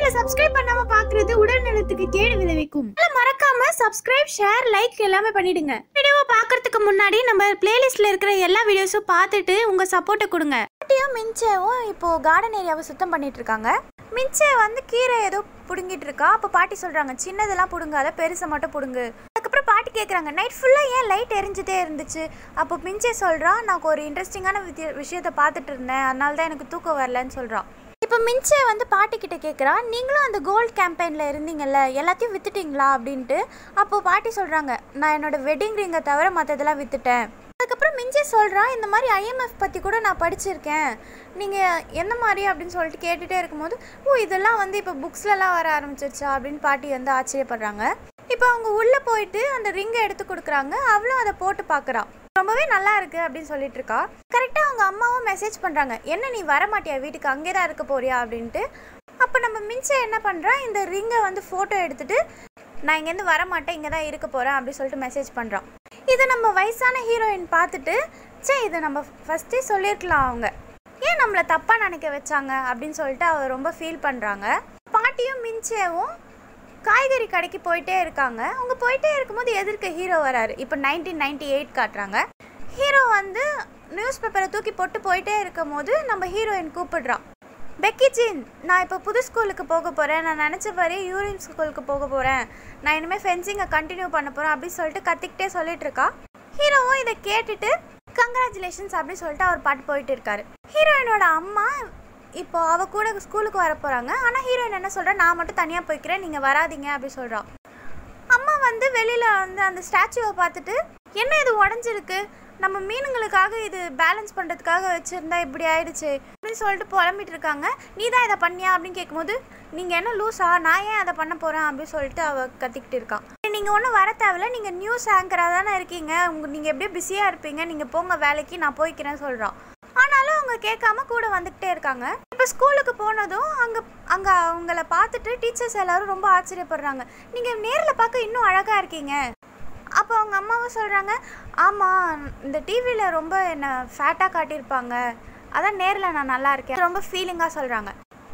சேனலை சப்ஸ்கிரைப் பண்ணாம பாக்குறது உடல் நலத்துக்கு கேடு விளைவிக்கும் அதனால மறக்காம சப்ஸ்கிரைப் ஷேர் லைக் எல்லாமே பண்ணிடுங்க வீடியோவை பார்க்கறதுக்கு முன்னாடி நம்ம பிளேலிஸ்ட்ல இருக்கிற எல்லா வீடியோஸும் பார்த்துட்டு உங்க சப்போர்ட்டை கொடுங்க பாட்டியும் மிஞ்சேவும் இப்போ கார்டன் ஏரியாவை சுத்தம் பண்ணிட்டு இருக்காங்க மிஞ்சே வந்து கீரை ஏதோ புடுங்கிட்டு இருக்கா அப்போ பாட்டி சொல்றாங்க சின்னதெல்லாம் புடுங்காத பெருசை மட்டும் புடுங்கு அதுக்கப்புறம் பாட்டி கேட்குறாங்க நைட் ஃபுல்லாக ஏன் லைட் எரிஞ்சுட்டே இருந்துச்சு அப்போ மிஞ்சே சொல்றா நான் ஒரு இன்ட்ரெஸ்டிங்கான விஷயத்த பார்த்துட்டு இருந்தேன் அதனால தான் எனக்கு தூக்கம் வரலன்னு சொல்றான் இப்போ மிஞ்சே வந்து பாட்டி கிட்ட கேட்குறா நீங்களும் அந்த கோல்ட் கேம்பெயினில் இருந்தீங்கல்ல எல்லாத்தையும் வித்துட்டீங்களா அப்படின்ட்டு அப்போ பாட்டி சொல்கிறாங்க நான் என்னோட வெட்டிங் ரிங்கை தவிர மற்றதெல்லாம் வித்துட்டேன் அதுக்கப்புறம் மிஞ்சே சொல்கிறா இந்த மாதிரி ஐஎம்எஃப் பற்றி கூட நான் படிச்சிருக்கேன் நீங்கள் என்ன மாதிரி அப்படின்னு சொல்லிட்டு கேட்டுகிட்டே இருக்கும்போது ஓ இதெல்லாம் வந்து இப்போ புக்ஸ்லலாம் வர ஆரம்பிச்சிருச்சா அப்படின்னு பாட்டி வந்து ஆச்சரியப்படுறாங்க இப்போ அவங்க உள்ளே போயிட்டு அந்த ரிங்கை எடுத்து கொடுக்குறாங்க அவளும் அதை போட்டு பார்க்குறா ரொம்பவே நல்லா இருக்கு அப்படின்னு சொல்லிட்டு இருக்கா கரெக்டாக அவங்க அம்மாவும் மெசேஜ் பண்ணுறாங்க என்ன நீ வர மாட்டியா வீட்டுக்கு அங்கே தான் இருக்க போறியா அப்படின்ட்டு அப்போ நம்ம மிஞ்சை என்ன பண்ணுறா இந்த ரிங்கை வந்து ஃபோட்டோ எடுத்துட்டு நான் இங்கேருந்து வர மாட்டேன் இங்கே தான் இருக்க போகிறேன் அப்படி சொல்லிட்டு மெசேஜ் பண்ணுறான் இதை நம்ம வயசான ஹீரோயின் பார்த்துட்டு சே இதை நம்ம ஃபஸ்ட்டே சொல்லியிருக்கலாம் அவங்க ஏன் நம்மளை தப்பாக நினைக்க வச்சாங்க அப்படின்னு சொல்லிட்டு அவ ரொம்ப ஃபீல் பண்ணுறாங்க பாட்டியும் மிஞ்சேவும் காய்கறி கடைக்கு போயிட்டே இருக்காங்க அவங்க போயிட்டே இருக்கும்போது எதிர்க்க ஹீரோ வராரு இப்போ நைன்டீன் நைன்டி எயிட் காட்டுறாங்க ஹீரோ வந்து நியூஸ் பேப்பரை தூக்கி போட்டு போயிட்டே இருக்கும் போது நம்ம ஹீரோயின் கூப்பிடுறான் பெக்கி ஜீன் நான் இப்போ புது ஸ்கூலுக்கு போக போகிறேன் நான் நினச்ச மாதிரி யூரின் ஸ்கூலுக்கு போக போகிறேன் நான் இனிமேல் ஃபென்சிங்கை கண்டினியூ பண்ண போகிறேன் அப்படின்னு சொல்லிட்டு கத்திக்கிட்டே சொல்லிட்டு இருக்கா ஹீரோவும் இதை கேட்டுட்டு கங்க்ராச்சுலேஷன்ஸ் அப்படின்னு சொல்லிட்டு அவர் பாட்டு போயிட்டு இருக்காரு ஹீரோயினோட அம்மா இப்போ அவ கூட ஸ்கூலுக்கு வர போகிறாங்க ஆனால் ஹீரோயின் என்ன சொல்கிறா நான் மட்டும் தனியாக போய்க்கிறேன் நீங்கள் வராதீங்க அப்படின்னு சொல்கிறா அம்மா வந்து வெளியில் வந்து அந்த ஸ்டாச்சுவை பார்த்துட்டு என்ன இது உடஞ்சிருக்கு நம்ம மீனுங்களுக்காக இது பேலன்ஸ் பண்ணுறதுக்காக வச்சுருந்தா இப்படி ஆயிடுச்சு அப்படின்னு சொல்லிட்டு புலம்பிட்டு இருக்காங்க நீ தான் இதை பண்ணியா அப்படின்னு கேட்கும்போது நீங்கள் என்ன லூஸா நான் ஏன் அதை பண்ண போகிறேன் அப்படின்னு சொல்லிட்டு அவள் கத்திக்கிட்டு இருக்கான் நீங்கள் ஒன்றும் வர தேவையில்ல நீங்கள் நியூஸ் ஆங்கராக தானே இருக்கீங்க உங்க நீங்கள் எப்படியோ பிஸியாக இருப்பீங்க நீங்கள் போங்க வேலைக்கு நான் போய்க்கிறேன்னு சொல்கிறான் ஆனாலும் அவங்க கேட்காம கூட வந்துக்கிட்டே இருக்காங்க இப்போ ஸ்கூலுக்கு போனதும் அங்கே அங்கே அவங்கள பார்த்துட்டு டீச்சர்ஸ் எல்லாரும் ரொம்ப ஆச்சரியப்படுறாங்க நீங்கள் நேரில் பார்க்க இன்னும் அழகாக இருக்கீங்க அப்போ அவங்க அம்மாவும் சொல்கிறாங்க ஆமாம் இந்த டிவியில் ரொம்ப என்னை ஃபேட்டாக காட்டியிருப்பாங்க அதான் நேரில் நான் நல்லா இருக்கேன் ரொம்ப ஃபீலிங்காக சொல்கிறாங்க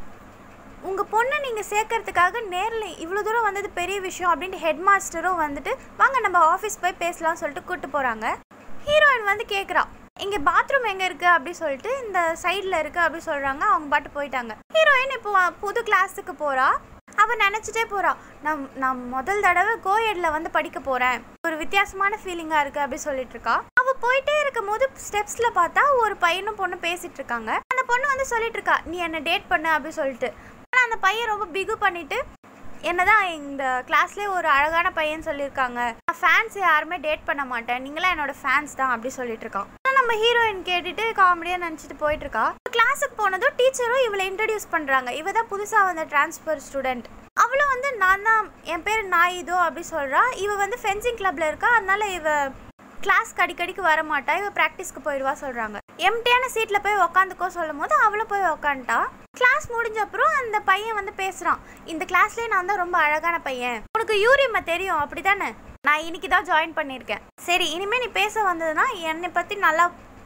உங்கள் பொண்ணை நீங்கள் சேர்க்கறதுக்காக நேரில் இவ்வளோ தூரம் வந்தது பெரிய விஷயம் அப்படின்ட்டு ஹெட் மாஸ்டரும் வந்துட்டு வாங்க நம்ம ஆஃபீஸ் போய் பேசலாம்னு சொல்லிட்டு கூப்பிட்டு போகிறாங்க ஹீரோயின் வந்து கேட்குறா இங்கே பாத்ரூம் எங்கே இருக்குது அப்படி சொல்லிட்டு இந்த சைடில் இருக்குது அப்படி சொல்கிறாங்க அவங்க பாட்டு போயிட்டாங்க ஹீரோயின் இப்போ வ- புது கிளாஸுக்கு போகிறா அவள் நினச்சிட்டே போகிறா நான் நான் முதல் தடவை கோயடில் வந்து படிக்க போகிறேன் ஒரு வித்தியாசமான ஃபீலிங்காக இருக்குது அப்படி சொல்லிட்டு இருக்கா அவள் போயிட்டே இருக்கும் போது ஸ்டெப்ஸில் பார்த்தா ஒரு பையனும் பொண்ணு பேசிட்டு இருக்காங்க அந்த பொண்ணு வந்து சொல்லிட்டு இருக்கா நீ என்ன டேட் பண்ணு அப்படி சொல்லிட்டு ஆனால் அந்த பையன் ரொம்ப பிகு பண்ணிட்டு என்னதான் இந்த கிளாஸ்லேயே ஒரு அழகான பையன் சொல்லியிருக்காங்க நான் ஃபேன்ஸ் யாருமே டேட் பண்ண மாட்டேன் நீங்களாம் என்னோட ஃபேன்ஸ் தான் அப்படி சொல்லிட்டு இருக்கான் ஆனா நம்ம ஹீரோயின் கேட்டுட்டு காமெடியாக நினச்சிட்டு போயிட்டு இருக்கா கிளாஸுக்கு போனதும் டீச்சரும் இவளை இன்ட்ரடியூஸ் பண்ணுறாங்க இவ தான் புதுசாக வந்த டிரான்ஸ்ஃபர் ஸ்டூடெண்ட் அவளும் வந்து நான் தான் என் பேர் நாயிதோ அப்படி சொல்கிறா இவ வந்து ஃபென்சிங் கிளப்ல இருக்கா அதனால இவ கிளாஸ்க்கு அடிக்கடிக்கு வர மாட்டா இவ ப்ராக்டிஸ்க்கு போயிடுவா சொல்கிறாங்க எம்டியான சீட்டில் போய் உக்காந்துக்கோ சொல்லும் போது அவளும் போய் உக்காந்துட்டா கிளாஸ் முடிஞ்ச அப்புறம் அந்த பையன் வந்து பேசுகிறான் இந்த கிளாஸ்லேயே நான் தான் ரொம்ப அழகான பையன் உனக்கு யூரியம்மா தெரியும் அப்படி தானே நான் இன்னைக்கு தான் ஜாயின் பண்ணியிருக்கேன் சரி இனிமேல் நீ பேச வந்ததுன்னா என்னை பற்றி நல்லா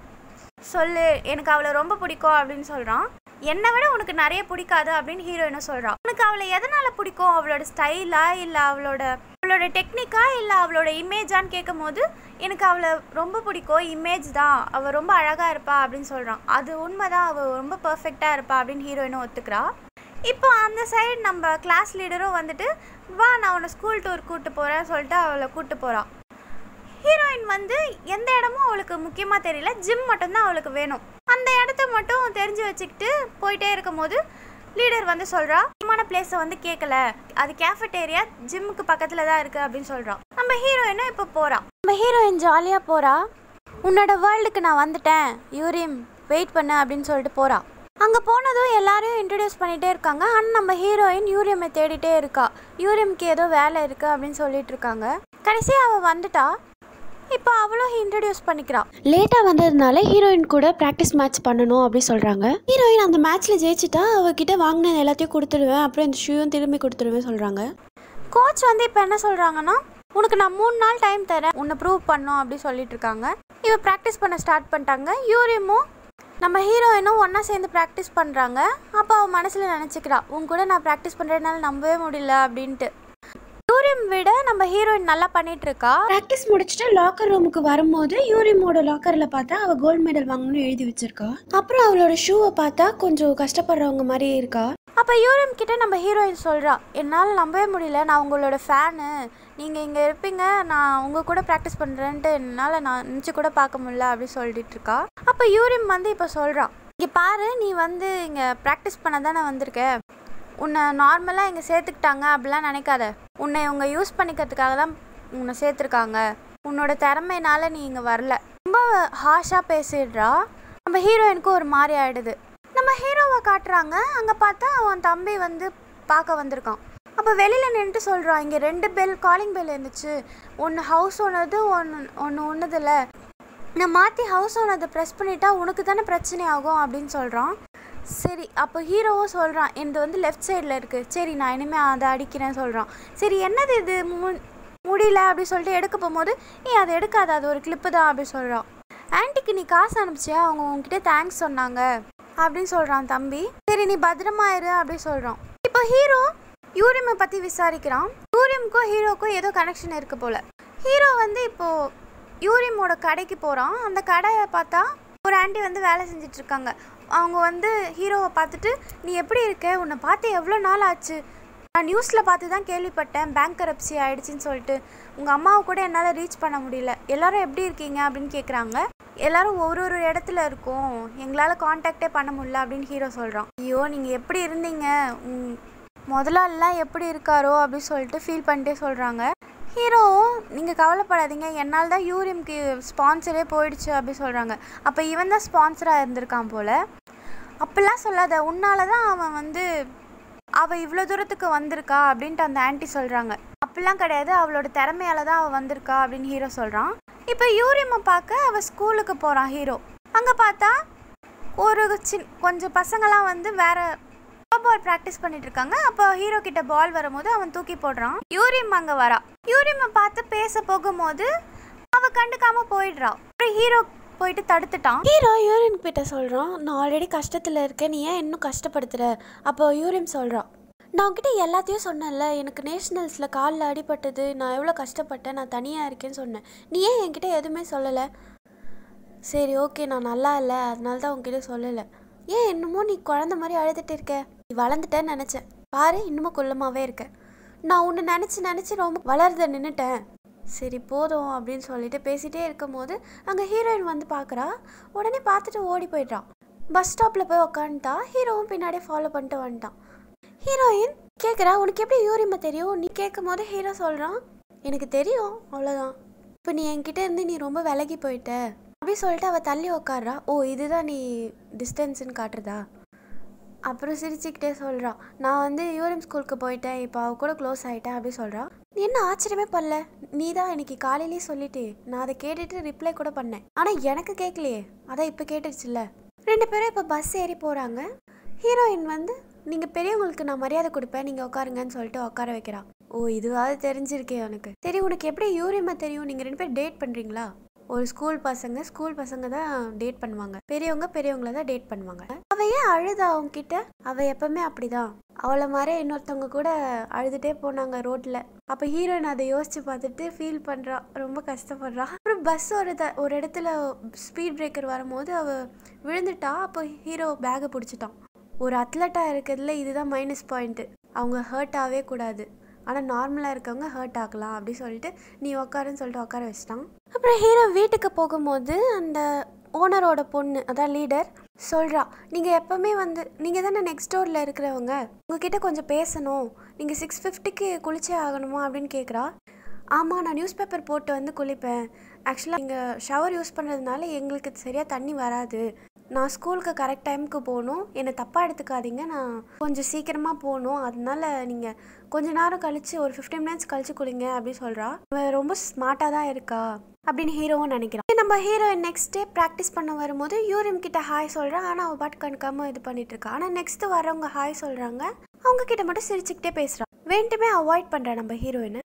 சொல்லு எனக்கு அவளை ரொம்ப பிடிக்கும் அப்படின்னு சொல்கிறான் என்னை விட உனக்கு நிறைய பிடிக்காது அப்படின்னு ஹீரோயினும் சொல்கிறான் உனக்கு அவளை எதனால் பிடிக்கும் அவளோட ஸ்டைலா இல்லை அவளோட அவளோட டெக்னிக்கா இல்லை அவளோட இமேஜான்னு கேட்கும் போது எனக்கு அவளை ரொம்ப பிடிக்கும் இமேஜ் தான் அவள் ரொம்ப அழகாக இருப்பா அப்படின்னு சொல்கிறான் அது உண்மைதான் அவள் ரொம்ப பர்ஃபெக்டாக இருப்பா அப்படின்னு ஹீரோயினும் ஒத்துக்கிறா இப்போ அந்த சைடு நம்ம கிளாஸ் லீடரும் வந்துட்டு வா நான் உன்னை ஸ்கூல் டூர் கூப்பிட்டு போகிறேன்னு சொல்லிட்டு அவளை கூப்பிட்டு போகிறான் ஹீரோயின் வந்து எந்த இடமும் அவளுக்கு முக்கியமாக தெரியல ஜிம் மட்டும்தான் அவளுக்கு வேணும் அந்த இடத்த மட்டும் தெரிஞ்சு வச்சுக்கிட்டு போயிட்டே இருக்கும்போது லீடர் வந்து சொல்கிறா முக்கியமான பிளேஸை வந்து கேட்கல அது கேஃபட்டேரியா ஜிம்முக்கு பக்கத்தில் தான் இருக்குது அப்படின்னு சொல்கிறான் நம்ம ஹீரோயினும் இப்போ போகிறா நம்ம ஹீரோயின் ஜாலியாக போகிறா உன்னோட வேர்ல்டுக்கு நான் வந்துட்டேன் யூரிம் வெயிட் பண்ணு அப்படின்னு சொல்லிட்டு போகிறா அங்கே போனதும் எல்லாரையும் இன்ட்ரடியூஸ் பண்ணிகிட்டே இருக்காங்க ஆனால் நம்ம ஹீரோயின் யூரியமை தேடிட்டே இருக்கா யூரியம்க்கு ஏதோ வேலை இருக்குது அப்படின்னு சொல்லிட்டு இருக்காங்க கடைசியாக அவள் வந்துட்டா இப்போ அவளும் இன்ட்ரடியூஸ் பண்ணிக்கிறா லேட்டாக வந்ததுனால ஹீரோயின் கூட ப்ராக்டிஸ் மேட்ச் பண்ணணும் அப்படி சொல்கிறாங்க ஹீரோயின் அந்த மேட்ச்சில் ஜெயிச்சிட்டா அவகிட்ட வாங்கினது எல்லாத்தையும் கொடுத்துடுவேன் அப்புறம் இந்த ஷூயும் திரும்பி கொடுத்துடுவேன் சொல்கிறாங்க கோச் வந்து இப்போ என்ன சொல்கிறாங்கன்னா உனக்கு நான் மூணு நாள் டைம் தரேன் உன்னை ப்ரூவ் பண்ணோம் அப்படி சொல்லிட்டு இருக்காங்க இவ ப்ராக்டிஸ் பண்ண ஸ்டார்ட் பண்ணிட்டாங்க யூரியமும் நம்ம ஹீரோயினும் ஒன்றா சேர்ந்து ப்ராக்டிஸ் பண்ணுறாங்க அப்போ அவள் மனசில் நினச்சிக்கிறா உன் கூட நான் ப்ராக்டிஸ் பண்ணுறதுனால நம்பவே முடியல அப்படின்ட்டு யூரியம் விட நம்ம ஹீரோயின் நல்லா பண்ணிட்டு இருக்கா ப்ராக்டிஸ் முடிச்சுட்டு லாக்கர் ரூமுக்கு வரும்போது யூரிமோட லாக்கர்ல பார்த்தா அவ கோல்டு மெடல் வாங்கணும்னு எழுதி வச்சிருக்கா அப்புறம் அவளோட ஷூவை பார்த்தா கொஞ்சம் கஷ்டப்படுறவங்க மாதிரி இருக்கா அப்போ யூரியம் கிட்ட நம்ம ஹீரோயின் சொல்கிறா என்னால் நம்பவே முடியல நான் உங்களோட ஃபேனு நீங்கள் இங்கே இருப்பீங்க நான் உங்கள் கூட ப்ராக்டிஸ் பண்ணுறேன்ட்டு என்னால் நான் நினச்சி கூட பார்க்க முடியல அப்படி சொல்லிட்டு இருக்கா அப்போ யூரியம் வந்து இப்போ சொல்கிறான் இங்கே பாரு நீ வந்து இங்கே ப்ராக்டிஸ் பண்ண தானே வந்திருக்க உன்னை நார்மலாக இங்கே சேர்த்துக்கிட்டாங்க அப்படிலாம் நினைக்காத உன்னை இவங்க யூஸ் பண்ணிக்கிறதுக்காக தான் உன்னை சேர்த்துருக்காங்க உன்னோட திறமையினால நீ இங்கே வரல ரொம்ப ஹாஷாக பேசிடுறா நம்ம ஹீரோயினுக்கு ஒரு மாதிரி ஆயிடுது நம்ம ஹீரோவை காட்டுறாங்க அங்கே பார்த்தா அவன் தம்பி வந்து பார்க்க வந்திருக்கான் அப்போ வெளியில் நின்றுட்டு சொல்கிறான் இங்கே ரெண்டு பெல் காலிங் பெல் இருந்துச்சு ஒன்று ஹவுஸ் ஓனது ஒன்று ஒன்று ஒன்றுதில்ல நான் மாற்றி ஹவுஸ் ஓனதை ப்ரெஸ் பண்ணிட்டா உனக்கு தானே பிரச்சனை ஆகும் அப்படின்னு சொல்கிறான் சரி அப்போ ஹீரோவும் சொல்கிறான் எனது வந்து லெஃப்ட் சைடில் இருக்குது சரி நான் இனிமேல் அதை அடிக்கிறேன்னு சொல்கிறான் சரி என்னது இது மு முடியல அப்படி சொல்லிட்டு எடுக்க போகும்போது ஏய் அதை எடுக்காத அது ஒரு கிளிப்பு தான் அப்படி சொல்கிறான் ஆன்ட்டிக்கு நீ காசு அனுப்பிச்சியா அவங்க உங்ககிட்ட தேங்க்ஸ் சொன்னாங்க அப்படின்னு சொல்கிறான் தம்பி சரி நீ பத்திரமா இரு அப்படி சொல்கிறான் இப்போ ஹீரோ யூரியமை பற்றி விசாரிக்கிறான் யூரியமுக்கும் ஹீரோக்கும் ஏதோ கனெக்ஷன் இருக்கு போல ஹீரோ வந்து இப்போது யூரியமோட கடைக்கு போகிறான் அந்த கடையை பார்த்தா ஒரு ஆண்டி வந்து வேலை செஞ்சுட்டு இருக்காங்க அவங்க வந்து ஹீரோவை பார்த்துட்டு நீ எப்படி இருக்க உன்னை பார்த்து எவ்வளோ நாள் ஆச்சு நான் நியூஸில் பார்த்து தான் கேள்விப்பட்டேன் பேங்க் கரப்சி ஆயிடுச்சுன்னு சொல்லிட்டு உங்கள் அம்மாவை கூட என்னால் ரீச் பண்ண முடியல எல்லாரும் எப்படி இருக்கீங்க அப்படின்னு கேட்குறாங்க எல்லாரும் ஒரு ஒரு இடத்துல இருக்கோம் எங்களால் காண்டாக்டே பண்ண முடியல அப்படின்னு ஹீரோ சொல்கிறான் ஐயோ நீங்கள் எப்படி இருந்தீங்க உம், முதலாளிலாம் எப்படி இருக்காரோ அப்படின்னு சொல்லிட்டு ஃபீல் பண்ணிட்டே சொல்கிறாங்க ஹீரோவும் நீங்கள் கவலைப்படாதீங்க என்னால் தான் யூரியம்க்கு ஸ்பான்சரே போயிடுச்சு அப்படி சொல்கிறாங்க அப்போ இவன் தான் ஸ்பான்சராக இருந்திருக்கான் போல் அப்படிலாம் சொல்லாத உன்னால தான் அவன் வந்து அவள் இவ்வளோ தூரத்துக்கு வந்திருக்கா அப்படின்ட்டு அந்த ஆன்ட்டி சொல்கிறாங்க அப்படிலாம் கிடையாது அவளோட திறமையால தான் அவள் வந்திருக்கா அப்படின்னு ஹீரோ சொல்கிறான் இப்போ யூரியம்மை பார்க்க அவள் ஸ்கூலுக்கு போகிறான் ஹீரோ அங்கே பார்த்தா ஒரு சின் கொஞ்சம் பசங்களாம் வந்து வேற பால் ப்ராக்டிஸ் பண்ணிட்டு இருக்காங்க அப்போ ஹீரோ கிட்ட பால் வரும்போது அவன் தூக்கி போடுறான் யூரியம் அங்கே வரா யூரியம்மை பார்த்து பேச போகும்போது அவ கண்டுக்காம போயிடுறா அப்புறம் ஹீரோ போயிட்டு தடுத்துட்டான் ஹீரோ யூரின் கிட்ட சொல்கிறான் நான் ஆல்ரெடி கஷ்டத்தில் இருக்கேன் நீ ஏன் இன்னும் கஷ்டப்படுத்துற அப்போ யூரின் சொல்கிறான் நான் உன்கிட்ட எல்லாத்தையும் சொன்னேன்ல எனக்கு நேஷனல்ஸில் காலில் அடிபட்டது நான் எவ்வளோ கஷ்டப்பட்டேன் நான் தனியாக இருக்கேன்னு சொன்னேன் நீ ஏன் என்கிட்ட எதுவுமே சொல்லலை சரி ஓகே நான் நல்லா இல்லை அதனால தான் உன்கிட்ட சொல்லலை ஏன் என்னமோ நீ குழந்த மாதிரி அழுதுட்டு இருக்க நீ வளர்ந்துட்டேன்னு நினச்சேன் பாரு இன்னமும் குள்ளமாவே இருக்க நான் உன்னை நினச்சி நினச்சி ரொம்ப வளர்த நின்றுட்டேன் சரி போதும் அப்படின்னு சொல்லிட்டு பேசிட்டே இருக்கும்போது அங்கே ஹீரோயின் வந்து பார்க்குறா உடனே பார்த்துட்டு ஓடி போயிட்டான் பஸ் ஸ்டாப்பில் போய் உக்காந்துட்டா ஹீரோவும் பின்னாடியே ஃபாலோ பண்ணிட்டு வந்துட்டான் ஹீரோயின் கேட்குறா உனக்கு எப்படி யூரிமா தெரியும் நீ கேட்கும் போது ஹீரோ சொல்கிறான் எனக்கு தெரியும் அவ்வளோதான் இப்போ நீ என்கிட்ட இருந்து நீ ரொம்ப விலகி போயிட்ட அப்படி சொல்லிட்டு அவள் தள்ளி உக்காடுறா ஓ இதுதான் நீ டிஸ்டன்ஸ்னு காட்டுறதா அப்புறம் சிரிச்சுக்கிட்டே சொல்கிறா நான் வந்து யூரியம் ஸ்கூலுக்கு போயிட்டேன் இப்போ அவ கூட க்ளோஸ் ஆகிட்டேன் அப்படி சொல்கிறா என்ன ஆச்சரியமே பண்ணல நீ தான் இன்னைக்கு காலையிலேயே சொல்லிட்டே நான் அதை கேட்டுட்டு ரிப்ளை கூட பண்ணேன் ஆனால் எனக்கு கேட்கலையே அதான் இப்போ கேட்டுருச்சுல்ல ரெண்டு பேரும் இப்போ பஸ் ஏறி போகிறாங்க ஹீரோயின் வந்து நீங்கள் பெரியவங்களுக்கு நான் மரியாதை கொடுப்பேன் நீங்கள் உட்காருங்கன்னு சொல்லிட்டு உட்கார வைக்கிறா ஓ இதுவாவது தெரிஞ்சிருக்கே உனக்கு சரி உனக்கு எப்படி யூரியமா தெரியும் நீங்கள் ரெண்டு பேரும் டேட் பண்ணுறீங்களா ஒரு ஸ்கூல் பசங்க ஸ்கூல் பசங்க தான் டேட் பண்ணுவாங்க பெரியவங்க பெரியவங்கள தான் டேட் பண்ணுவாங்க அவ ஏன் அழுதா அவங்க கிட்ட அவ எப்பவுமே அப்படிதான் அவளை மாதிரி இன்னொருத்தவங்க கூட அழுதுட்டே போனாங்க ரோட்ல அப்ப ஹீரோயின் அதை யோசிச்சு பார்த்துட்டு ஃபீல் பண்றா ரொம்ப கஷ்டப்படுறா அப்புறம் பஸ் ஒரு த- ஒரு இடத்துல ஸ்பீட் பிரேக்கர் வரும்போது அவ விழுந்துட்டா அப்போ ஹீரோ பேகை பிடிச்சிட்டான் ஒரு அத்லட்டாக இருக்கிறதுல இதுதான் மைனஸ் பாயிண்ட்டு அவங்க ஹர்ட் ஆகவே கூடாது ஆனால் நார்மலாக இருக்கவங்க ஹர்ட் ஆகலாம் அப்படி சொல்லிட்டு நீ உக்காருன்னு சொல்லிட்டு உட்கார வச்சிட்டான் அப்புறம் ஹீரோ வீட்டுக்கு போகும்போது அந்த ஓனரோட பொண்ணு அதான் லீடர் சொல்கிறா நீங்கள் எப்போவுமே வந்து நீங்கள் தானே நெக்ஸ்ட் டோரில் இருக்கிறவங்க உங்ககிட்ட கொஞ்சம் பேசணும் நீங்கள் சிக்ஸ் ஃபிஃப்டிக்கு குளிச்சே ஆகணுமா அப்படின்னு கேட்குறா ஆமாம் நான் நியூஸ் பேப்பர் போட்டு வந்து குளிப்பேன் ஆக்சுவலாக நீங்கள் ஷவர் யூஸ் பண்ணுறதுனால எங்களுக்கு சரியாக தண்ணி வராது நான் ஸ்கூலுக்கு கரெக்ட் டைமுக்கு போகணும் என்னை தப்பாக எடுத்துக்காதீங்க நான் கொஞ்சம் சீக்கிரமாக போகணும் அதனால நீங்கள் கொஞ்ச நேரம் கழித்து ஒரு ஃபிஃப்டீன் மினிட்ஸ் கழிச்சு குளிங்க அப்படின்னு சொல்கிறா அவன் ரொம்ப ஸ்மார்ட்டாக தான் இருக்கா அப்படின்னு ஹீரோவும் நினைக்கிறான் நம்ம ஹீரோயின் நெக்ஸ்ட் டே ப்ராக்டிஸ் பண்ண வரும்போது யூரியம் கிட்ட ஹாய் சொல்கிறான் ஆனால் அவள் பாட்டு கண்டுக்காம இது பண்ணிட்டு இருக்கா ஆனால் நெக்ஸ்ட் வரவங்க ஹாய் சொல்கிறாங்க அவங்க கிட்ட மட்டும் சிரிச்சுக்கிட்டே பேசுகிறான் வேண்டுமே அவாய்ட் பண்ணுறா நம்ம ஹீரோயினை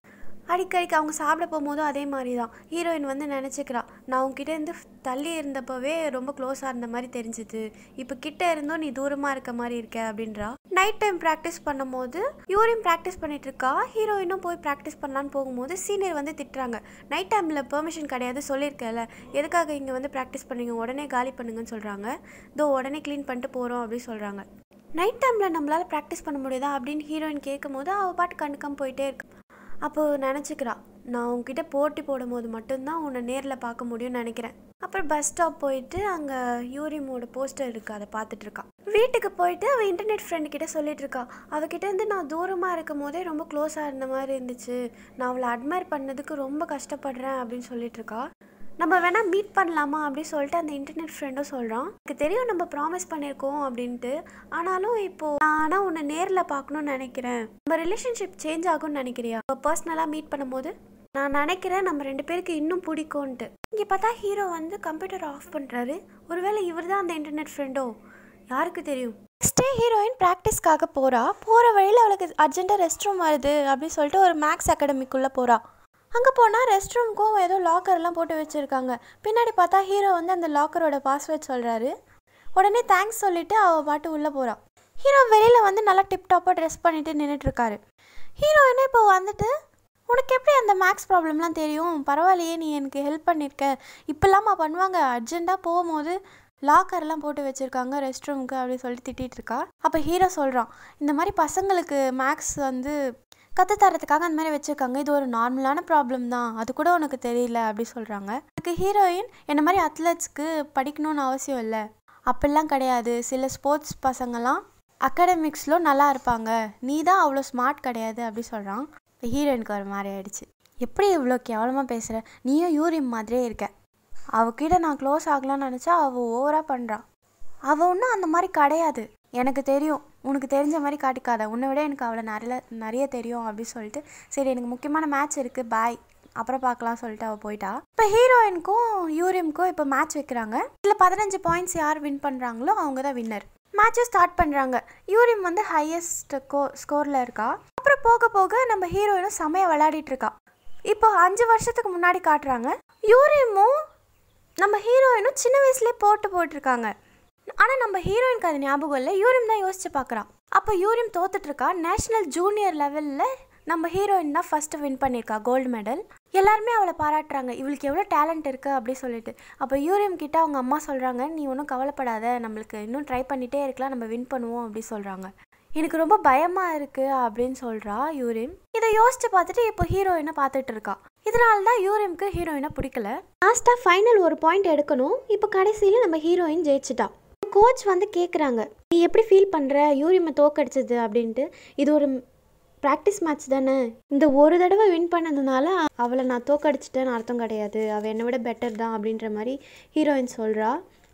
அடிக்கடிக்கு அவங்க சாப்பிட போகும்போதும் அதே மாதிரி தான் ஹீரோயின் வந்து நினச்சிக்கிறா நான் உங்ககிட்ட இருந்து தள்ளி இருந்தப்பவே ரொம்ப க்ளோஸாக இருந்த மாதிரி தெரிஞ்சுது இப்போ கிட்ட இருந்தும் நீ தூரமாக இருக்க மாதிரி இருக்க அப்படின்றா நைட் டைம் ப்ராக்டிஸ் பண்ணும்போது யூரியும் ப்ராக்டிஸ் பண்ணிட்டு இருக்கா ஹீரோயினும் போய் ப்ராக்டிஸ் பண்ணலான்னு போகும்போது சீனியர் வந்து திட்டுறாங்க நைட் டைமில் பெர்மிஷன் கிடையாது சொல்லியிருக்கேன்ல எதுக்காக இங்கே வந்து ப்ராக்டிஸ் பண்ணீங்க உடனே காலி பண்ணுங்கன்னு சொல்கிறாங்க இதோ உடனே க்ளீன் பண்ணிட்டு போகிறோம் அப்படின்னு சொல்கிறாங்க நைட் டைமில் நம்மளால் ப்ராக்டிஸ் பண்ண முடியுதா அப்படின்னு ஹீரோயின் கேட்கும் போது அவள் பாட்டு கண்டுக்காம போயிட்டே இருக்கு அப்போது நினச்சிக்கிறா நான் உங்ககிட்ட போட்டி போடும்போது மட்டும்தான் உன்னை நேரில் பார்க்க முடியும்னு நினைக்கிறேன் அப்புறம் பஸ் ஸ்டாப் போயிட்டு அங்கே யூரிமோட போஸ்டர் இருக்குது அதை பார்த்துட்டு இருக்கா வீட்டுக்கு போயிட்டு அவள் இன்டர்நெட் ஃப்ரெண்டு கிட்ட சொல்லிட்டு இருக்கா அவகிட்ட இருந்து நான் தூரமாக இருக்கும் போதே ரொம்ப க்ளோஸாக இருந்த மாதிரி இருந்துச்சு நான் அவளை அட்மையர் பண்ணதுக்கு ரொம்ப கஷ்டப்படுறேன் அப்படின்னு சொல்லிட்டு இருக்கா நம்ம வேணா மீட் பண்ணலாமா அப்படின்னு சொல்லிட்டு அந்த இன்டர்நெட் ஃப்ரெண்டும் சொல்கிறான் எனக்கு தெரியும் நம்ம ப்ராமிஸ் பண்ணியிருக்கோம் அப்படின்ட்டு ஆனாலும் இப்போ நான் ஆனால் உன்னை நேரில் பார்க்கணும்னு நினைக்கிறேன் நம்ம ரிலேஷன்ஷிப் சேஞ்ச் ஆகும்னு நினைக்கிறியா பர்சனலாக மீட் பண்ணும்போது நான் நினைக்கிறேன் நம்ம ரெண்டு பேருக்கு இன்னும் பிடிக்கும்ன்ட்டு இங்கே பார்த்தா ஹீரோ வந்து கம்ப்யூட்டர் ஆஃப் பண்ணுறாரு ஒருவேளை இவர் தான் அந்த இன்டர்நெட் ஃப்ரெண்டோ யாருக்கு தெரியும் ஸ்டே ஹீரோயின் ப்ராக்டிஸ்க்காக போகிறா போகிற வழியில் அவளுக்கு அர்ஜென்ட்டாக ரெஸ்ட் ரூம் வருது அப்படின்னு சொல்லிட்டு ஒரு மேக்ஸ் அகாடமிக்குள்ளே போகிறா அங்கே போனால் ரெஸ்ட் ரூம்க்கும் ஏதோ லாக்கர்லாம் போட்டு வச்சுருக்காங்க பின்னாடி பார்த்தா ஹீரோ வந்து அந்த லாக்கரோட பாஸ்வேர்ட் சொல்கிறாரு உடனே தேங்க்ஸ் சொல்லிவிட்டு அவள் பாட்டு உள்ளே போகிறா ஹீரோ வெளியில் வந்து நல்லா டிப் டாப்பாக ட்ரெஸ் பண்ணிட்டு நின்றுட்டுருக்காரு ஹீரோயினே இப்போ வந்துட்டு உனக்கு எப்படி அந்த மேக்ஸ் ப்ராப்ளம்லாம் தெரியும் பரவாயில்லையே நீ எனக்கு ஹெல்ப் பண்ணியிருக்க இப்போல்லாமா பண்ணுவாங்க அர்ஜெண்ட்டாக போகும்போது லாக்கர்லாம் போட்டு வச்சுருக்காங்க ரெஸ்ட் ரூமுக்கு அப்படின்னு சொல்லிட்டு திட்டிகிட்டு இருக்கா அப்போ ஹீரோ சொல்கிறான் இந்த மாதிரி பசங்களுக்கு மேக்ஸ் வந்து கற்றுத்தரத்துக்காக அந்த மாதிரி வச்சுருக்காங்க இது ஒரு நார்மலான ப்ராப்ளம் தான் அது கூட உனக்கு தெரியல அப்படி சொல்கிறாங்க எனக்கு ஹீரோயின் என்ன மாதிரி அத்லெட்ஸ்க்கு படிக்கணும்னு அவசியம் இல்லை அப்படிலாம் கிடையாது சில ஸ்போர்ட்ஸ் பசங்கள்லாம் அகாடமிக்ஸில் நல்லா இருப்பாங்க நீ தான் அவ்வளோ ஸ்மார்ட் கிடையாது அப்படி சொல்கிறான் இப்போ ஹீரோயினுக்கு ஒரு மாதிரி ஆயிடுச்சு எப்படி இவ்வளோ கேவலமாக பேசுகிற நீயும் யூரின் மாதிரியே இருக்க அவகிட்ட நான் க்ளோஸ் ஆகலாம்னு நினச்சா அவள் ஓவராக பண்ணுறான் அவள் ஒன்றும் அந்த மாதிரி கிடையாது எனக்கு தெரியும் உனக்கு தெரிஞ்ச மாதிரி காட்டிக்காத உன்னை விட எனக்கு அவளை நிறைய நிறைய தெரியும் அப்படின்னு சொல்லிட்டு சரி எனக்கு முக்கியமான மேட்ச் இருக்குது பாய் அப்புறம் பார்க்கலாம் சொல்லிட்டு அவள் போயிட்டா இப்போ ஹீரோயினுக்கும் யூரிம்க்கும் இப்போ மேட்ச் வைக்கிறாங்க இதில் பதினஞ்சு பாயிண்ட்ஸ் யார் வின் பண்ணுறாங்களோ அவங்க தான் வின்னர் மேட்சும் ஸ்டார்ட் பண்ணுறாங்க யூரிம் வந்து ஹையஸ்ட் கோ ஸ்கோரில் இருக்கா அப்புறம் போக போக நம்ம ஹீரோயினும் செமையாக விளையாடிட்டு இருக்கா இப்போ அஞ்சு வருஷத்துக்கு முன்னாடி காட்டுறாங்க யூரிமும் நம்ம ஹீரோயினும் சின்ன வயசுலேயே போட்டு போட்டிருக்காங்க ஆனால் நம்ம ஹீரோயினுக்கு அது ஞாபகம் இல்லை யூரிம் தான் யோசிச்சு பார்க்குறா அப்போ யூரிம் தோத்துட்டு இருக்கா நேஷனல் ஜூனியர் லெவலில் நம்ம ஹீரோயின் தான் ஃபஸ்ட்டு வின் பண்ணியிருக்கா கோல்டு மெடல் எல்லாருமே அவளை பாராட்டுறாங்க இவளுக்கு எவ்வளோ டேலண்ட் இருக்குது அப்படி சொல்லிட்டு அப்போ யூரியம் கிட்ட அவங்க அம்மா சொல்கிறாங்க நீ ஒன்றும் கவலைப்படாத நம்மளுக்கு இன்னும் ட்ரை பண்ணிகிட்டே இருக்கலாம் நம்ம வின் பண்ணுவோம் அப்படி சொல்கிறாங்க எனக்கு ரொம்ப பயமாக இருக்குது அப்படின்னு சொல்கிறா யூரிம் இதை யோசிச்சு பார்த்துட்டு இப்போ ஹீரோயினை பார்த்துட்டு இருக்கா இதனால தான் யூரிம்க்கு ஹீரோயினை பிடிக்கல லாஸ்ட்டாக ஃபைனல் ஒரு பாயிண்ட் எடுக்கணும் இப்போ கடைசியில் நம்ம ஹீரோயின் ஜெயிச்சிட்டா கோச் வந்து கேட்குறாங்க நீ எப்படி ஃபீல் பண்ணுற யூரிமை தோக்கடிச்சது அப்படின்ட்டு இது ஒரு ப்ராக்டிஸ் மேட்ச் தானே இந்த ஒரு தடவை வின் பண்ணதுனால அவளை நான் தோக்கடிச்சிட்டேன்னு அர்த்தம் கிடையாது அவள் என்னை விட பெட்டர் தான் அப்படின்ற மாதிரி ஹீரோயின் சொல்கிறா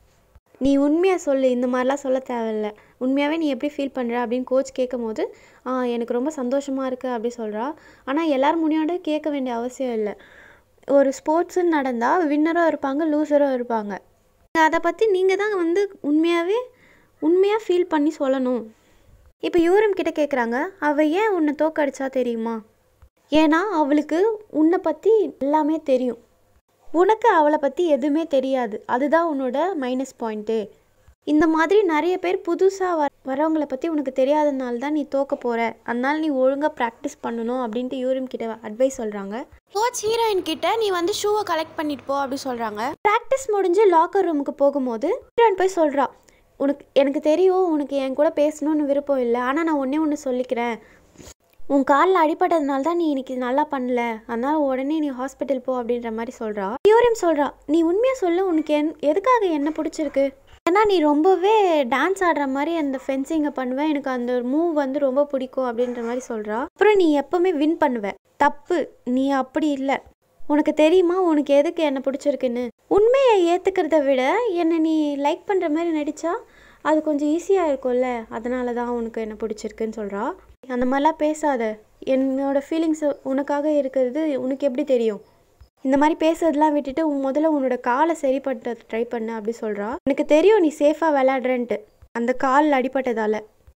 நீ உண்மையாக சொல்லு இந்த மாதிரிலாம் சொல்ல தேவையில்ல உண்மையாகவே நீ எப்படி ஃபீல் பண்ணுற அப்படின்னு கோச் கேட்கும் போது "ஆ, எனக்கு ரொம்ப சந்தோஷமாக இருக்குது அப்படி சொல்கிறா ஆனால் எல்லோரும் முன்னாடி கேட்க வேண்டிய அவசியம் இல்லை ஒரு ஸ்போர்ட்ஸுன்னு நடந்தால் வின்னரும் இருப்பாங்க லூசரும் இருப்பாங்க அதை பற்றி நீங்கள் தான் வந்து உண்மையாகவே உண்மையாக ஃபீல் பண்ணி சொல்லணும் இப்போ யூரம் கிட்ட கேட்குறாங்க அவள் ஏன் உன்னை தோக்கடிச்சா தெரியுமா ஏன்னா அவளுக்கு உன்னை பற்றி எல்லாமே தெரியும் உனக்கு அவளை பற்றி எதுவுமே தெரியாது அதுதான் உன்னோட மைனஸ் பாயிண்ட்டு இந்த மாதிரி நிறைய பேர் புதுசாக வர வரவங்களை பற்றி உனக்கு தெரியாதனால தான் நீ தோக்க போகிற அதனால நீ ஒழுங்காக ப்ராக்டிஸ் பண்ணணும் அப்படின்ட்டு யூரிம் கிட்ட அட்வைஸ் சொல்கிறாங்க கோச் ஹீரோயின் கிட்ட நீ வந்து ஷூவை கலெக்ட் பண்ணிட்டு போ அப்படி சொல்கிறாங்க ப்ராக்டிஸ் முடிஞ்சு லாக்கர் ரூமுக்கு போகும்போது ஹீரோயின் போய் சொல்கிறா உனக்கு எனக்கு தெரியும் உனக்கு என் கூட பேசணும்னு விருப்பம் இல்லை ஆனால் நான் ஒன்றே ஒன்று சொல்லிக்கிறேன் உன் காலில் அடிபட்டதுனால தான் நீ இன்னைக்கு நல்லா பண்ணல அதனால உடனே நீ ஹாஸ்பிட்டல் போ அப்படின்ற மாதிரி சொல்கிறா யூரியம் சொல்கிறா நீ உண்மையாக சொல்லு உனக்கு என் எதுக்காக என்ன பிடிச்சிருக்கு ஏன்னா நீ ரொம்பவே டான்ஸ் ஆடுற மாதிரி அந்த ஃபென்சிங்கை பண்ணுவேன் எனக்கு அந்த ஒரு மூவ் வந்து ரொம்ப பிடிக்கும் அப்படின்ற மாதிரி சொல்கிறா அப்புறம் நீ எப்போவுமே வின் பண்ணுவ தப்பு நீ அப்படி இல்லை உனக்கு தெரியுமா உனக்கு எதுக்கு என்ன பிடிச்சிருக்குன்னு உண்மையை ஏற்றுக்கிறத விட என்னை நீ லைக் பண்ணுற மாதிரி நடித்தா அது கொஞ்சம் ஈஸியாக இருக்கும்ல அதனால தான் உனக்கு என்ன பிடிச்சிருக்குன்னு சொல்கிறா அந்த மாதிரிலாம் பேசாத என்னோட ஃபீலிங்ஸ் உனக்காக இருக்கிறது உனக்கு எப்படி தெரியும் இந்த மாதிரி பேசுறதெல்லாம் விட்டுட்டு உன் முதல்ல உன்னோட காலை சரி பண்ண ட்ரை பண்ணு அப்படி சொல்கிறா எனக்கு தெரியும் நீ சேஃபாக விளையாடுறேன்ட்டு அந்த காலில் அடிபட்டதால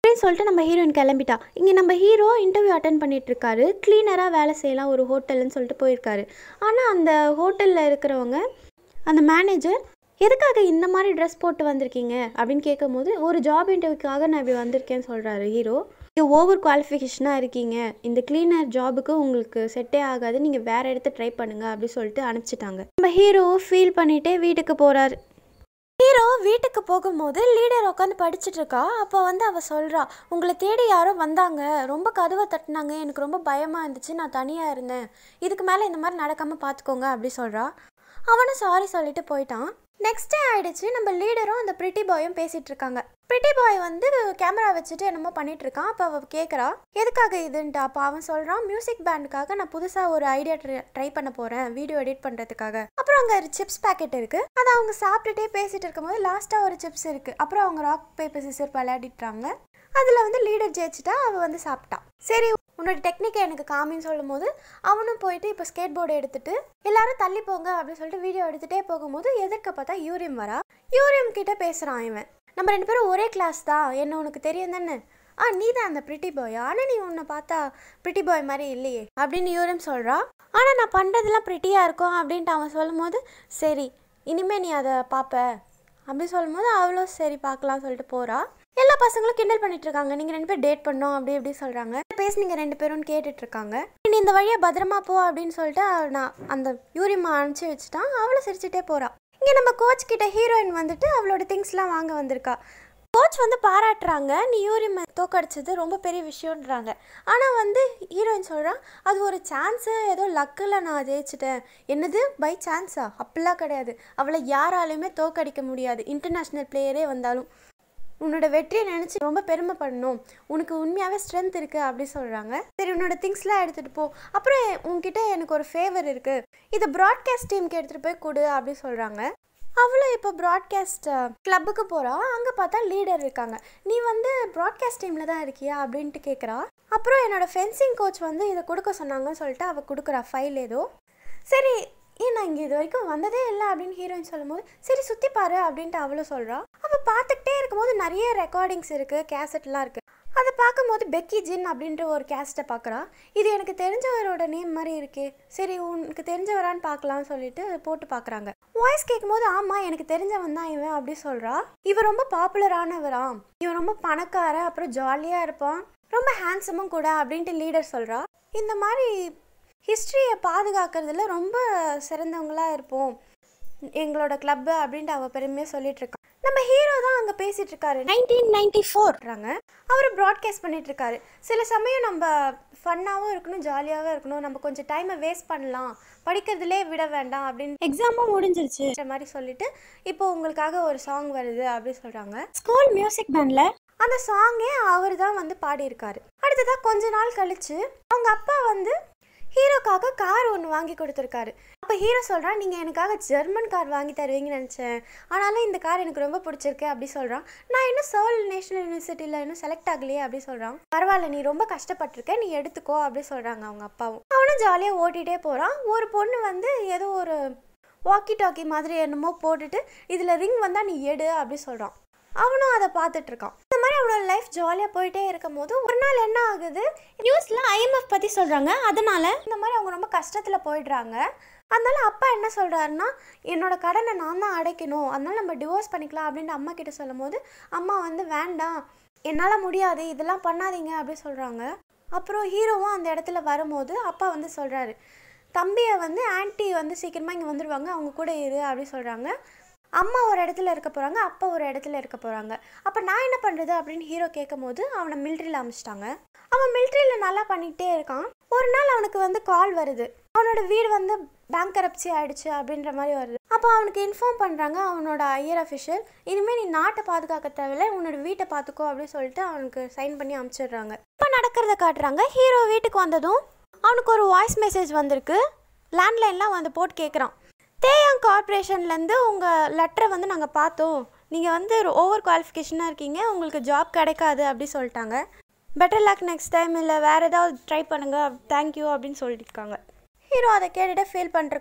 அப்படின்னு சொல்லிட்டு நம்ம ஹீரோயின் கிளம்பிட்டா இங்கே நம்ம ஹீரோ இன்டர்வியூ அட்டன் பண்ணிட்டு இருக்காரு கிளீனராக வேலை செய்யலாம் ஒரு ஹோட்டல்னு சொல்லிட்டு போயிருக்காரு ஆனால் அந்த ஹோட்டலில் இருக்கிறவங்க அந்த மேனேஜர் எதுக்காக இந்த மாதிரி ட்ரெஸ் போட்டு வந்திருக்கீங்க அப்படின்னு கேட்கும்போது ஒரு ஜாப் இன்டர்வியூக்காக நான் இப்படி வந்திருக்கேன்னு சொல்கிறாரு ஹீரோ நீங்கள் ஓவர் குவாலிஃபிகேஷனாக இருக்கீங்க இந்த கிளீனர் ஜாபுக்கு உங்களுக்கு செட்டே ஆகாது நீங்கள் வேறு இடத்த ட்ரை பண்ணுங்க அப்படி சொல்லிட்டு அனுப்பிச்சிட்டாங்க நம்ம ஹீரோ ஃபீல் பண்ணிகிட்டே வீட்டுக்கு போகிறாரு ஹீரோ வீட்டுக்கு போகும்போது லீடர் உட்காந்து படிச்சுட்டு இருக்கா அப்போ வந்து அவ சொல்கிறா உங்களை தேடி யாரோ வந்தாங்க ரொம்ப கதவை தட்டினாங்க எனக்கு ரொம்ப பயமாக இருந்துச்சு நான் தனியாக இருந்தேன் இதுக்கு மேலே இந்த மாதிரி நடக்காமல் பார்த்துக்கோங்க அப்படி சொல்கிறா அவனும் சாரி சொல்லிட்டு போயிட்டான் நெக்ஸ்ட் டே ஆயிடுச்சு நம்ம லீடரும் அந்த பிரிட்டி பாயும் பேசிட்டு இருக்காங்க பிரிட்டி பாய் வந்து கேமரா வச்சுட்டு என்னமோ பண்ணிட்டு இருக்கான் அப்போ அவ கேட்குறா எதுக்காக இதுன்ட்டு அப்போ அவன் சொல்கிறான் மியூசிக் பேண்டுக்காக நான் புதுசாக ஒரு ஐடியா ட்ரை பண்ண போகிறேன் வீடியோ எடிட் பண்ணுறதுக்காக அப்புறம் அங்கே ஒரு சிப்ஸ் பேக்கெட் இருக்குது அதை அவங்க சாப்பிட்டுட்டே பேசிட்டு இருக்கும்போது லாஸ்ட்டாக ஒரு சிப்ஸ் இருக்குது அப்புறம் அவங்க ராக் பேப்பர் சிசர் விளையாடிட்டுறாங்க அதில் வந்து லீடர் ஜெயிச்சிட்டா அவள் வந்து சாப்பிட்டா சரி உன்னோட டெக்னிக்கை எனக்கு காமின்னு சொல்லும் போது அவனும் போயிட்டு இப்போ ஸ்கேட் போர்டு எடுத்துட்டு எல்லாரும் தள்ளி போங்க அப்படின்னு சொல்லிட்டு வீடியோ எடுத்துகிட்டே போகும்போது எதிர்க்க பார்த்தா யூரியம் வரா யூரியம் கிட்ட பேசுகிறான் இவன் நம்ம ரெண்டு பேரும் ஒரே கிளாஸ் தான் என்ன உனக்கு தெரியும் தானே ஆ நீ தான் அந்த பிரிட்டி பாய் ஆனால் நீ உன்னை பார்த்தா பிரிட்டி பாய் மாதிரி இல்லையே அப்படின்னு யூரியம் சொல்கிறா ஆனால் நான் பண்ணுறதெல்லாம் ப்ரிட்டியாக இருக்கும் அப்படின்ட்டு அவன் சொல்லும்போது சரி இனிமேல் நீ அதை பார்ப்ப அப்படி சொல்லும்போது அவளோ சரி பார்க்கலாம் சொல்லிட்டு போகிறா எல்லா பசங்களும் கிண்டல் பண்ணிட்டு இருக்காங்க நீங்கள் ரெண்டு பேரும் டேட் பண்ணோம் அப்படி இப்படி சொல்கிறாங்க பேசுனீங்க ரெண்டு பேரும் கேட்டுட்டு இருக்காங்க நீ இந்த வழியாக பத்திரமா போ அப்படின்னு சொல்லிட்டு அவ- நான் அந்த யூரிமா அனுப்பிச்சி வச்சுட்டான் அவளை சிரிச்சுட்டே போறா இங்கே நம்ம கோச் கிட்ட ஹீரோயின் வந்துட்டு அவளோட திங்ஸ்லாம் வாங்க வந்திருக்கா கோச் வந்து பாராட்டுறாங்க நீ யூரிமை தோக்கடிச்சது ரொம்ப பெரிய விஷயம்ன்றாங்க ஆனால் வந்து ஹீரோயின் சொல்கிறா அது ஒரு சான்ஸு ஏதோ லக்கில் நான் ஜெயிச்சிட்டேன் என்னது பை சான்ஸா அப்படிலாம் கிடையாது அவளை யாராலையுமே தோக்கடிக்க முடியாது இன்டர்நேஷ்னல் பிளேயரே வந்தாலும் உன்னோட வெற்றியை நினச்சி ரொம்ப பெருமைப்படணும் உனக்கு உண்மையாகவே ஸ்ட்ரென்த் இருக்குது அப்படி சொல்கிறாங்க சரி உன்னோட திங்ஸ்லாம் எடுத்துகிட்டு போ அப்புறம் உன்கிட்ட எனக்கு ஒரு ஃபேவர் இருக்குது இதை ப்ராட்காஸ்ட் டீமுக்கு எடுத்துகிட்டு போய் கொடு அப்படி சொல்கிறாங்க அவளும் இப்போ ப்ராட்காஸ்ட் கிளப்புக்கு போகிறா அங்கே பார்த்தா லீடர் இருக்காங்க நீ வந்து ப்ராட்காஸ்ட் டீமில் தான் இருக்கியா அப்படின்ட்டு கேட்குறா அப்புறம் என்னோட ஃபென்சிங் கோச் வந்து இதை கொடுக்க சொன்னாங்கன்னு சொல்லிட்டு அவள் கொடுக்குறா ஃபைல் ஏதோ சரி ஏன் நான் இங்கே இது வரைக்கும் வந்ததே இல்லை அப்படின்னு ஹீரோயின் சொல்லும்போது சரி சுற்றி பாரு அப்படின்ட்டு அவளும் சொல்கிறா அவள் பார்த்துக்கிட்டே இருக்கும்போது நிறைய ரெக்கார்டிங்ஸ் இருக்குது கேசட்லாம் இருக்குது அதை பார்க்கும்போது பெக்கி ஜின் அப்படின்ற ஒரு கேஸ்ட்டை பார்க்குறா இது எனக்கு தெரிஞ்சவரோட நேம் மாதிரி இருக்கே சரி உனக்கு தெரிஞ்சவரான்னு பார்க்கலாம்னு சொல்லிட்டு போட்டு பார்க்குறாங்க வாய்ஸ் கேட்கும்போது ஆமாம் எனக்கு தெரிஞ்சவன் தான் இவன் அப்படி சொல்கிறா இவன் ரொம்ப பாப்புலரானவராம் இவன் ரொம்ப பணக்கார அப்புறம் ஜாலியாக இருப்பான் ரொம்ப ஹேண்ட்ஸமும் கூட அப்படின்ட்டு லீடர் சொல்கிறா இந்த மாதிரி ஹிஸ்ட்ரியை பாதுகாக்கிறதுல ரொம்ப சிறந்தவங்களா இருப்போம் எங்களோட கிளப்பு அப்படின்ட்டு அவ பெருமையாக சொல்லிட்டு இருக்கா நம்ம ஹீரோ தான் அங்கே பேசிட்டு இருக்காரு நைன்டீன் நைன்டி ஃபோர்றாங்க அவர் ப்ராட்காஸ்ட் பண்ணிட்டு இருக்காரு சில சமயம் நம்ம ஃபன்னாகவும் இருக்கணும் ஜாலியாகவும் இருக்கணும் நம்ம கொஞ்சம் டைமை வேஸ்ட் பண்ணலாம் படிக்கிறதுலே விட வேண்டாம் அப்படின்னு எக்ஸாமும் முடிஞ்சிருச்சு இந்த மாதிரி சொல்லிட்டு இப்போ உங்களுக்காக ஒரு சாங் வருது அப்படின்னு சொல்றாங்க ஸ்கூல் மியூசிக் பேண்ட்ல அந்த சாங்கே அவர் தான் வந்து பாடியிருக்காரு அடுத்ததாக கொஞ்ச நாள் கழிச்சு அவங்க அப்பா வந்து ஹீரோக்காக கார் ஒன்று வாங்கி கொடுத்துருக்காரு அப்போ ஹீரோ சொல்கிறான் நீங்கள் எனக்காக ஜெர்மன் கார் வாங்கி தருவீங்கன்னு நினச்சேன் ஆனாலும் இந்த கார் எனக்கு ரொம்ப பிடிச்சிருக்கு அப்படி சொல்கிறான் நான் இன்னும் சோல் நேஷனல் யூனிவர்சிட்டியில் இன்னும் செலக்ட் ஆகலையே அப்படி சொல்கிறான் பரவாயில்ல நீ ரொம்ப கஷ்டப்பட்டிருக்க நீ எடுத்துக்கோ அப்படி சொல்கிறாங்க அவங்க அப்பாவும் அவனும் ஜாலியாக ஓட்டிகிட்டே போகிறான் ஒரு பொண்ணு வந்து ஏதோ ஒரு வாக்கி டாக்கி மாதிரி என்னமோ போட்டுட்டு இதில் ரிங் வந்தால் நீ எடு அப்படி சொல்கிறான் அவனும் அதை பார்த்துட்டு இருக்கான் இந்த மாதிரி அவனோட லைஃப் ஜாலியாக போயிட்டே இருக்கும் போது ஒரு நாள் என்ன ஆகுது நியூஸில் ஐஎம்எஃப் பற்றி சொல்கிறாங்க அதனால இந்த மாதிரி அவங்க ரொம்ப கஷ்டத்தில் போயிடுறாங்க அதனால அப்பா என்ன சொல்கிறாருன்னா என்னோட கடனை நான் தான் அடைக்கணும் அதனால நம்ம டிவோர்ஸ் பண்ணிக்கலாம் அப்படின்ட்டு அம்மா கிட்ட சொல்லும் போது அம்மா வந்து வேண்டாம் என்னால் முடியாது இதெல்லாம் பண்ணாதீங்க அப்படி சொல்கிறாங்க அப்புறம் ஹீரோவும் அந்த இடத்துல வரும்போது அப்பா வந்து சொல்கிறாரு தம்பியை வந்து ஆன்ட்டி வந்து சீக்கிரமாக இங்கே வந்துடுவாங்க அவங்க கூட இரு அப்படி சொல்கிறாங்க அம்மா ஒரு இடத்துல இருக்க போகிறாங்க அப்பா ஒரு இடத்துல இருக்க போகிறாங்க அப்போ நான் என்ன பண்ணுறது அப்படின்னு ஹீரோ கேட்கும் போது அவனை மிலிட்ரியில் அமிச்சிட்டாங்க அவன் மிலிட்ரியில் நல்லா பண்ணிக்கிட்டே இருக்கான் ஒரு நாள் அவனுக்கு வந்து கால் வருது அவனோட வீடு வந்து பேங்க் கரப்சி ஆயிடுச்சு அப்படின்ற மாதிரி வருது அப்போ அவனுக்கு இன்ஃபார்ம் பண்ணுறாங்க அவனோட ஐயர் அஃபிஷியல் இனிமேல் நீ நாட்டை பாதுகாக்க தேவையில்ல உன்னோட வீட்டை பார்த்துக்கோ அப்படின்னு சொல்லிட்டு அவனுக்கு சைன் பண்ணி அனுப்பிச்சிடுறாங்க இப்போ நடக்கிறத காட்டுறாங்க ஹீரோ வீட்டுக்கு வந்ததும் அவனுக்கு ஒரு வாய்ஸ் மெசேஜ் வந்திருக்கு லேண்ட்லைன்லாம் வந்து போட்டு கேட்குறான் தேயாங் கார்ப்பரேஷன்லேருந்து உங்கள் லெட்டரை வந்து நாங்கள் பார்த்தோம் நீங்கள் வந்து ஓவர் குவாலிஃபிகேஷனாக இருக்கீங்க உங்களுக்கு ஜாப் கிடைக்காது அப்படி சொல்லிட்டாங்க பெட்டர் லக் நெக்ஸ்ட் டைம் இல்லை வேறு ஏதாவது ட்ரை பண்ணுங்க தேங்க்யூ அப்படின்னு சொல்லியிருக்காங்க ஹீரோ அதை கேட்டுட்டு ஃபீல் பண்ணிருக்கான்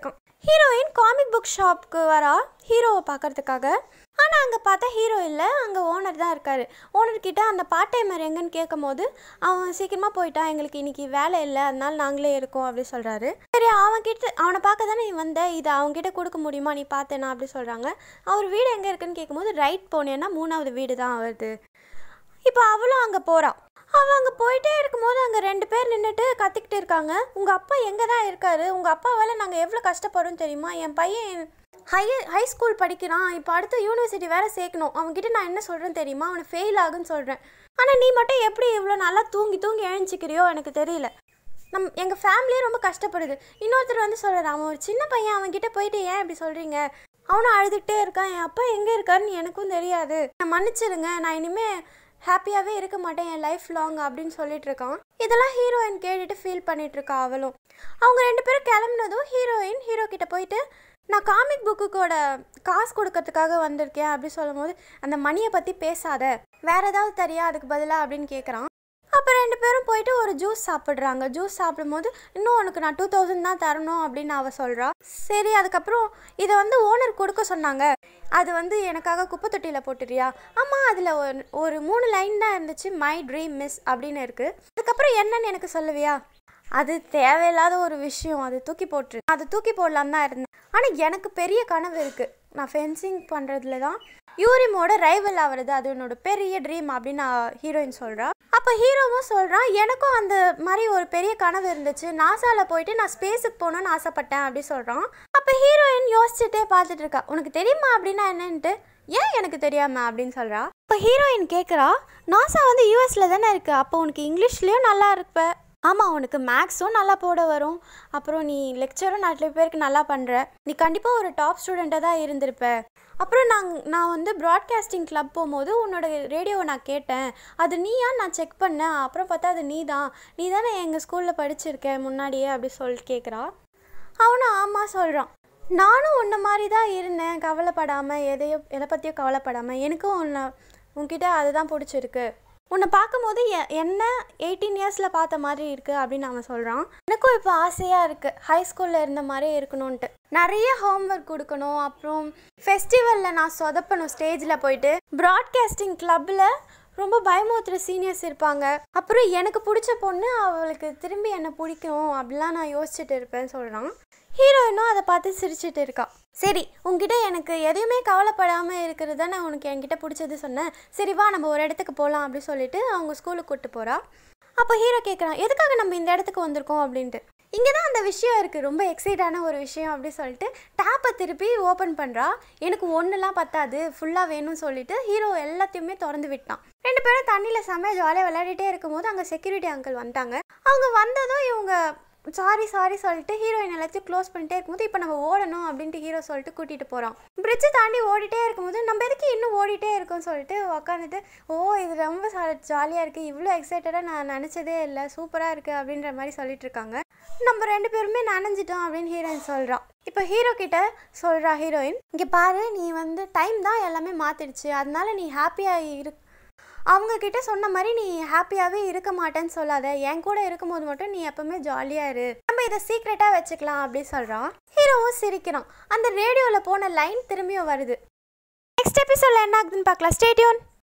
ஹீரோயின் காமிக் புக் ஷாப்க்கு வரா ஹீரோவை பார்க்கறதுக்காக ஆனால் அங்கே பார்த்தா ஹீரோ இல்லை அங்கே ஓனர் தான் இருக்கார் ஓனர்கிட்ட அந்த பார்ட் டைமர் எங்கன்னு கேட்கும் போது அவன் சீக்கிரமாக போயிட்டான் எங்களுக்கு இன்னைக்கு வேலை இல்லை அதனால நாங்களே இருக்கோம் அப்படி சொல்கிறாரு சரி அவன்கிட்ட அவனை பார்க்க தானே நீ வந்த இதை அவன்கிட்ட கொடுக்க முடியுமா நீ பார்த்தேனா அப்படி சொல்கிறாங்க அவர் வீடு எங்கே இருக்குன்னு கேட்கும்போது ரைட் போனேன்னா மூணாவது வீடு தான் வருது இப்போ அவளும் அங்கே போகிறான் அவள் அங்கே போயிட்டே இருக்கும்போது அங்கே ரெண்டு பேர் நின்றுட்டு கத்திக்கிட்டு இருக்காங்க உங்கள் அப்பா எங்கே தான் இருக்காரு உங்கள் அப்பாவால் நாங்கள் எவ்வளோ கஷ்டப்படுறோம் தெரியுமா என் பையன் ஹை ஹை ஸ்கூல் படிக்கிறான் இப்போ அடுத்து யூனிவர்சிட்டி வேறு சேர்க்கணும் அவன்கிட்ட நான் என்ன சொல்கிறேன் தெரியுமா அவனை ஃபெயில் ஆகுன்னு சொல்கிறேன் ஆனால் நீ மட்டும் எப்படி இவ்வளோ நல்லா தூங்கி தூங்கி எழுஞ்சிக்கிறியோ எனக்கு தெரியல நம் எங்கள் ஃபேமிலியே ரொம்ப கஷ்டப்படுது இன்னொருத்தர் வந்து சொல்கிறார் அவன் ஒரு சின்ன பையன் அவன்கிட்ட போயிட்டு ஏன் இப்படி சொல்கிறீங்க அவனும் அழுதுகிட்டே இருக்கான் என் அப்பா எங்கே இருக்காருன்னு எனக்கும் தெரியாது நான் மன்னிச்சிருங்க நான் இனிமேல் ஹாப்பியாகவே இருக்க மாட்டேன் என் லைஃப் லாங் அப்படின்னு சொல்லிட்டு இருக்கான் இதெல்லாம் ஹீரோயின் கேட்டுட்டு ஃபீல் பண்ணிட்டு இருக்கா அவளும் அவங்க ரெண்டு பேரும் கிளம்புனதும் ஹீரோயின் ஹீரோ கிட்ட போயிட்டு நான் காமிக் புக்குக்கோட காசு கொடுக்கறதுக்காக வந்திருக்கேன் அப்படி சொல்லும்போது அந்த மணியை பற்றி பேசாத வேற ஏதாவது தரியா அதுக்கு பதிலாக அப்படின்னு கேட்குறான் அப்போ ரெண்டு பேரும் போயிட்டு ஒரு ஜூஸ் சாப்பிட்றாங்க ஜூஸ் சாப்பிடும்போது இன்னும் உனக்கு நான் டூ தௌசண்ட் தான் தரணும் அப்படின்னு அவ சொல்கிறா சரி அதுக்கப்புறம் இதை வந்து ஓனர் கொடுக்க சொன்னாங்க அது வந்து எனக்காக குப்பை தொட்டியில் போட்டுறியா ஆமாம் அதில் ஒரு ஒரு மூணு லைன் தான் இருந்துச்சு மை ட்ரீம் மிஸ் அப்படின்னு இருக்குது அதுக்கப்புறம் என்னன்னு எனக்கு சொல்லுவியா அது தேவையில்லாத ஒரு விஷயம் அது தூக்கி போட்டுரு அது தூக்கி போடலாம் தான் இருந்தேன் ஆனால் எனக்கு பெரிய கனவு இருக்குது நான் ஃபென்சிங் பண்ணுறதுல தான் யூரிமோட ரைவல் ஆகிறது அது என்னோட பெரிய ட்ரீம் அப்படின்னு ஹீரோயின் சொல்கிறா அப்போ ஹீரோவும் சொல்கிறான் எனக்கும் அந்த மாதிரி ஒரு பெரிய கனவு இருந்துச்சு நாசாவில் போயிட்டு நான் ஸ்பேஸுக்கு போகணும்னு ஆசைப்பட்டேன் அப்படி சொல்கிறான் அப்போ ஹீரோயின் யோசிச்சுட்டே பார்த்துட்டு இருக்கா உனக்கு தெரியுமா அப்படின்னா என்னன்ட்டு ஏன் எனக்கு தெரியாம அப்படின்னு சொல்கிறா இப்போ ஹீரோயின் கேட்குறா நாசா வந்து யூஎஸில் தானே இருக்குது அப்போ உனக்கு இங்கிலீஷ்லேயும் நல்லா இருப்ப ஆமாம் உனக்கு மேக்ஸும் நல்லா போட வரும் அப்புறம் நீ லெக்சரும் நிறைய பேருக்கு நல்லா பண்ணுற நீ கண்டிப்பாக ஒரு டாப் ஸ்டூடெண்ட்டாக தான் இருந்திருப்ப அப்புறம் நான் நான் வந்து ப்ராட்காஸ்டிங் கிளப் போகும்போது உன்னோட ரேடியோவை நான் கேட்டேன் அது நீயா நான் செக் பண்ணேன் அப்புறம் பார்த்தா அது நீ தான் நீ தானே எங்கள் ஸ்கூலில் படிச்சிருக்க முன்னாடியே அப்படி சொல்லிட்டு கேட்குறா அவனும் ஆமாம் சொல்கிறான் நானும் உன்ன மாதிரி தான் இருந்தேன் கவலைப்படாமல் எதையோ எதை பற்றியும் கவலைப்படாமல் எனக்கும் உன்னை உன்கிட்ட அதுதான் பிடிச்சிருக்கு உன்னை பார்க்கும்போது எ- என்ன எயிட்டீன் இயர்ஸில் பார்த்த மாதிரி இருக்குது அப்படின்னு அவன் சொல்கிறான் எனக்கும் இப்போ ஆசையாக இருக்குது ஹை ஸ்கூலில் இருந்த மாதிரியே இருக்கணும்ன்ட்டு நிறைய ஹோம்ஒர்க் கொடுக்கணும் அப்புறம் ஃபெஸ்டிவலில் நான் சொதப்பணும் ஸ்டேஜில் போயிட்டு ப்ராட்காஸ்டிங் கிளப்பில் ரொம்ப பயமுறுத்துற சீனியர்ஸ் இருப்பாங்க அப்புறம் எனக்கு பிடிச்ச பொண்ணு அவளுக்கு திரும்பி என்னை பிடிக்கும் அப்படிலாம் நான் யோசிச்சுட்டு இருப்பேன்னு சொல்கிறான் ஹீரோயினும் அதை பார்த்து சிரிச்சிட்டு இருக்கா சரி உன்கிட்ட எனக்கு எதையுமே கவலைப்படாமல் இருக்கிறது தானே உனக்கு என்கிட்ட பிடிச்சது சொன்னேன் சரி வா நம்ம ஒரு இடத்துக்கு போகலாம் அப்படி சொல்லிட்டு அவங்க ஸ்கூலுக்கு கூப்பிட்டு போகிறா அப்போ ஹீரோ கேட்குறான் எதுக்காக நம்ம இந்த இடத்துக்கு வந்திருக்கோம் அப்படின்ட்டு இங்கே தான் அந்த விஷயம் இருக்குது ரொம்ப எக்ஸைட்டான ஒரு விஷயம் அப்படி சொல்லிட்டு டேப்பை திருப்பி ஓப்பன் பண்ணுறா எனக்கு ஒன்றுலாம் பத்தாது ஃபுல்லாக வேணும்னு சொல்லிட்டு ஹீரோ எல்லாத்தையுமே திறந்து விட்டான் ரெண்டு பேரும் தண்ணியில் செம்ம ஜாலியாக விளையாடிட்டே இருக்கும்போது அங்கே செக்யூரிட்டி அங்கிள் வந்துட்டாங்க அவங்க வந்ததும் இவங்க சாரி சாரி சொல்லிட்டு ஹீரோயின் எல்லாத்தையும் க்ளோஸ் பண்ணிட்டே இருக்கும்போது இப்போ நம்ம ஓடணும் அப்படின்ட்டு ஹீரோ சொல்லிட்டு கூட்டிகிட்டு போகிறான் பிரிட்ஜை தாண்டி ஓடிட்டே இருக்கும்போது நம்ம எதுக்கு இன்னும் ஓடிட்டே இருக்கோம்னு சொல்லிட்டு உக்காந்துட்டு ஓ இது ரொம்ப ஜாலியாக இருக்குது இவ்வளோ எக்ஸைட்டடாக நான் நினச்சதே இல்லை சூப்பராக இருக்குது அப்படின்ற மாதிரி சொல்லிட்டு இருக்காங்க நம்ம ரெண்டு பேருமே நனைஞ்சிட்டோம் அப்படின்னு ஹீரோயின் சொல்கிறா இப்போ ஹீரோ கிட்ட சொல்கிறா ஹீரோயின் இங்கே பாரு நீ வந்து டைம் தான் எல்லாமே மாற்றிடுச்சு அதனால நீ ஹாப்பியாக இரு அவங்க கிட்ட சொன்ன மாதிரி நீ ஹாப்பியாகவே இருக்க மாட்டேன்னு சொல்லாத என் கூட இருக்கும்போது மட்டும் நீ எப்பவுமே ஜாலியாக இரு நம்ம இதை சீக்ரெட்டாக வச்சுக்கலாம் அப்படி சொல்கிறான் ஹீரோவும் சிரிக்கிறான் அந்த ரேடியோவில் போன லைன் திரும்பியும் வருது நெக்ஸ்ட் எபிசோடில் என்ன ஆகுதுன்னு பார்க்கலாம் ஸ்டேடியோன்